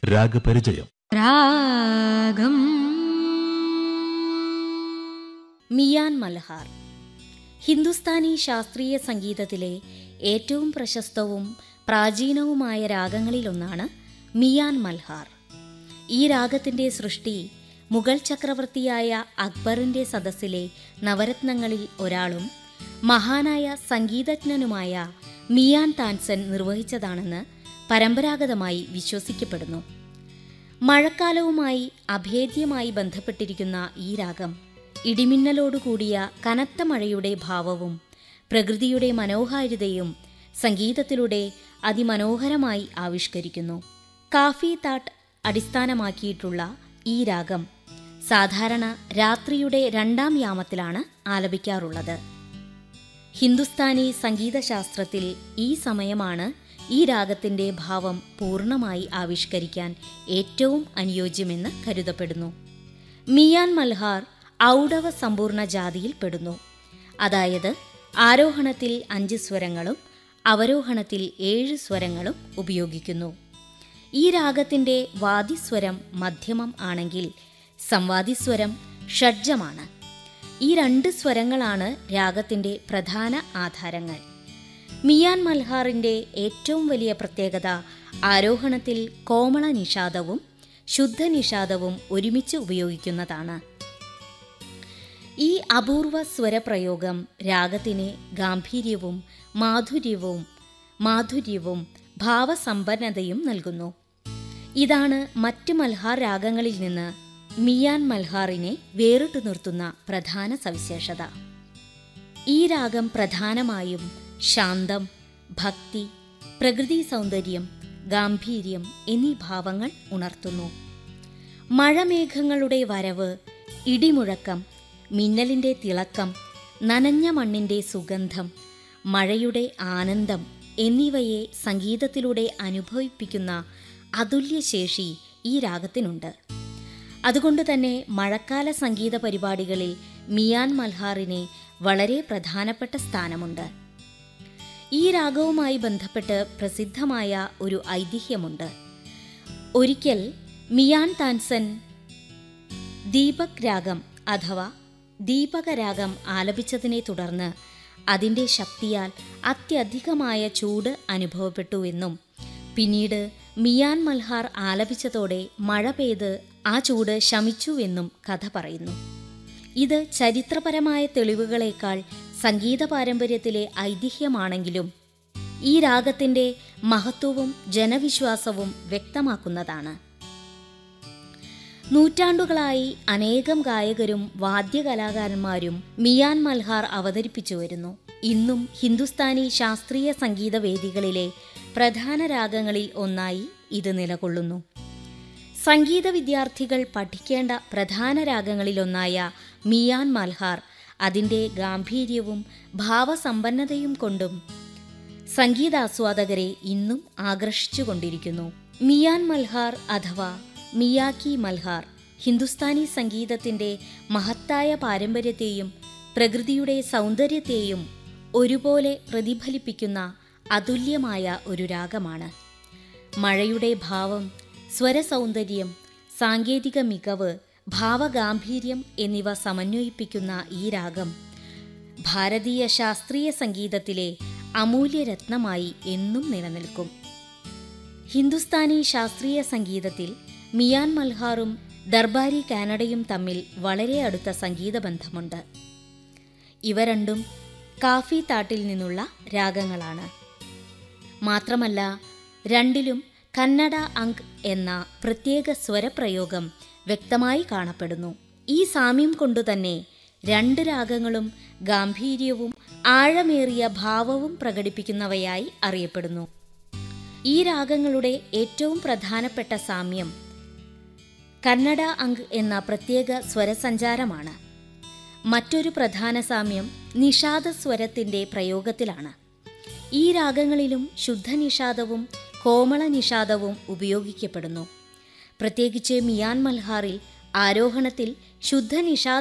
രാഗപരിചയം രാഗം മിയാൻ മൽഹാർ ഹിന്ദുസ്ഥാനി ശാസ്ത്രീയ സംഗീതത്തിലെ ഏറ്റവും പ്രശസ്തവും പ്രാചീനവുമായ രാഗങ്ങളിലൊന്നാണ് മിയാൻ മൽഹാർ ഈ രാഗത്തിന്റെ സൃഷ്ടി മുഗൾ ചക്രവർത്തിയായ അക്ബറിന്റെ സദസ്സിലെ നവരത്നങ്ങളിൽ ഒരാളും മഹാനായ സംഗീതജ്ഞനുമായ മിയാൻ താൻസൻ നിർവഹിച്ചതാണെന്ന് പരമ്പരാഗതമായി വിശ്വസിക്കപ്പെടുന്നു മഴക്കാലവുമായി അഭേദ്യമായി ബന്ധപ്പെട്ടിരിക്കുന്ന ഈ രാഗം ഇടിമിന്നലോടുകൂടിയ കനത്ത മഴയുടെ ഭാവവും പ്രകൃതിയുടെ മനോഹാരിതയും സംഗീതത്തിലൂടെ അതിമനോഹരമായി ആവിഷ്കരിക്കുന്നു കാഫി താട്ട് അടിസ്ഥാനമാക്കിയിട്ടുള്ള ഈ രാഗം സാധാരണ രാത്രിയുടെ രണ്ടാം യാമത്തിലാണ് ആലപിക്കാറുള്ളത് ഹിന്ദുസ്ഥാനി സംഗീതശാസ്ത്രത്തിൽ ഈ സമയമാണ് ഈ രാഗത്തിന്റെ ഭാവം പൂർണ്ണമായി ആവിഷ്കരിക്കാൻ ഏറ്റവും അനുയോജ്യമെന്ന് കരുതപ്പെടുന്നു മിയാൻ മൽഹാർ ഔഡവ സമ്പൂർണ്ണ ജാതിയിൽപ്പെടുന്നു അതായത് ആരോഹണത്തിൽ അഞ്ച് സ്വരങ്ങളും അവരോഹണത്തിൽ ഏഴ് സ്വരങ്ങളും ഉപയോഗിക്കുന്നു ഈ രാഗത്തിന്റെ വാദിസ്വരം മധ്യമം ആണെങ്കിൽ സംവാദിസ്വരം ഷഡ്ജമാണ് ഈ രണ്ട് സ്വരങ്ങളാണ് രാഗത്തിന്റെ പ്രധാന ആധാരങ്ങൾ മിയാൻ മൽഹാറിന്റെ ഏറ്റവും വലിയ പ്രത്യേകത ആരോഹണത്തിൽ കോമള നിഷാദവും ശുദ്ധ നിഷാദവും ഒരുമിച്ച് ഉപയോഗിക്കുന്നതാണ് ഈ അപൂർവ സ്വരപ്രയോഗം രാഗത്തിന് ഗാംഭീര്യവും മാധുര്യവും മാധുര്യവും ഭാവസമ്പന്നതയും നൽകുന്നു ഇതാണ് മറ്റ് മൽഹാർ രാഗങ്ങളിൽ നിന്ന് മിയാൻ മൽഹാറിനെ വേറിട്ടു നിർത്തുന്ന പ്രധാന സവിശേഷത ഈ രാഗം പ്രധാനമായും ശാന്തം ഭക്തി പ്രകൃതി സൗന്ദര്യം ഗാംഭീര്യം എന്നീ ഭാവങ്ങൾ ഉണർത്തുന്നു മഴമേഘങ്ങളുടെ വരവ് ഇടിമുഴക്കം മിന്നലിന്റെ തിളക്കം നനഞ്ഞ മണ്ണിന്റെ സുഗന്ധം മഴയുടെ ആനന്ദം എന്നിവയെ സംഗീതത്തിലൂടെ അനുഭവിപ്പിക്കുന്ന അതുല്യശേഷി ഈ രാഗത്തിനുണ്ട് അതുകൊണ്ട് തന്നെ മഴക്കാല സംഗീത പരിപാടികളിൽ മിയാൻ മൽഹാറിന് വളരെ പ്രധാനപ്പെട്ട സ്ഥാനമുണ്ട് ഈ രാഗവുമായി ബന്ധപ്പെട്ട് പ്രസിദ്ധമായ ഒരു ഐതിഹ്യമുണ്ട് ഒരിക്കൽ മിയാൻ താൻസൻ ദീപക് രാഗം അഥവാ ദീപകരാഗം ആലപിച്ചതിനെ തുടർന്ന് അതിൻ്റെ ശക്തിയാൽ അത്യധികമായ ചൂട് അനുഭവപ്പെട്ടുവെന്നും പിന്നീട് മിയാൻ മൽഹാർ ആലപിച്ചതോടെ മഴ പെയ്ത് ആ ചൂട് ശമിച്ചുവെന്നും കഥ പറയുന്നു ഇത് ചരിത്രപരമായ തെളിവുകളേക്കാൾ സംഗീത പാരമ്പര്യത്തിലെ ഐതിഹ്യമാണെങ്കിലും ഈ രാഗത്തിന്റെ മഹത്വവും ജനവിശ്വാസവും വ്യക്തമാക്കുന്നതാണ് നൂറ്റാണ്ടുകളായി അനേകം ഗായകരും വാദ്യകലാകാരന്മാരും മിയാൻ മൽഹാർ അവതരിപ്പിച്ചു വരുന്നു ഇന്നും ഹിന്ദുസ്ഥാനി ശാസ്ത്രീയ സംഗീത വേദികളിലെ പ്രധാന രാഗങ്ങളിൽ ഒന്നായി ഇത് നിലകൊള്ളുന്നു സംഗീത വിദ്യാർത്ഥികൾ പഠിക്കേണ്ട പ്രധാന രാഗങ്ങളിലൊന്നായ മിയാൻ മൽഹാർ അതിൻ്റെ ഗാംഭീര്യവും ഭാവസമ്പന്നതയും കൊണ്ടും സംഗീതാസ്വാദകരെ ഇന്നും ആകർഷിച്ചുകൊണ്ടിരിക്കുന്നു മിയാൻ മൽഹാർ അഥവാ മിയാക്കി മൽഹാർ ഹിന്ദുസ്ഥാനി സംഗീതത്തിന്റെ മഹത്തായ പാരമ്പര്യത്തെയും പ്രകൃതിയുടെ സൗന്ദര്യത്തെയും ഒരുപോലെ പ്രതിഫലിപ്പിക്കുന്ന അതുല്യമായ ഒരു രാഗമാണ് മഴയുടെ ഭാവം സ്വരസൗന്ദര്യം സാങ്കേതിക മികവ് ഭാവഗാംഭീര്യം എന്നിവ സമന്വയിപ്പിക്കുന്ന ഈ രാഗം ഭാരതീയ ശാസ്ത്രീയ സംഗീതത്തിലെ അമൂല്യരത്നമായി എന്നും നിലനിൽക്കും ഹിന്ദുസ്ഥാനി ശാസ്ത്രീയ സംഗീതത്തിൽ മിയാൻ മൽഹാറും ദർബാരി കാനഡയും തമ്മിൽ വളരെ അടുത്ത സംഗീത ബന്ധമുണ്ട് ഇവ രണ്ടും കാഫി താട്ടിൽ നിന്നുള്ള രാഗങ്ങളാണ് മാത്രമല്ല രണ്ടിലും കന്നഡ അങ്ക് എന്ന പ്രത്യേക സ്വരപ്രയോഗം വ്യക്തമായി കാണപ്പെടുന്നു ഈ സാമ്യം കൊണ്ടുതന്നെ രണ്ട് രാഗങ്ങളും ഗാംഭീര്യവും ആഴമേറിയ ഭാവവും പ്രകടിപ്പിക്കുന്നവയായി അറിയപ്പെടുന്നു ഈ രാഗങ്ങളുടെ ഏറ്റവും പ്രധാനപ്പെട്ട സാമ്യം കന്നഡ അങ്ക് എന്ന പ്രത്യേക സ്വരസഞ്ചാരമാണ് മറ്റൊരു പ്രധാന സാമ്യം നിഷാദ സ്വരത്തിന്റെ പ്രയോഗത്തിലാണ് ഈ രാഗങ്ങളിലും ശുദ്ധനിഷാദവും കോമള നിഷാദവും ഉപയോഗിക്കപ്പെടുന്നു പ്രത്യേകിച്ച് മിയാൻ മൽഹാറിൽ ആരോഹണത്തിൽ ശുദ്ധനിഷാദ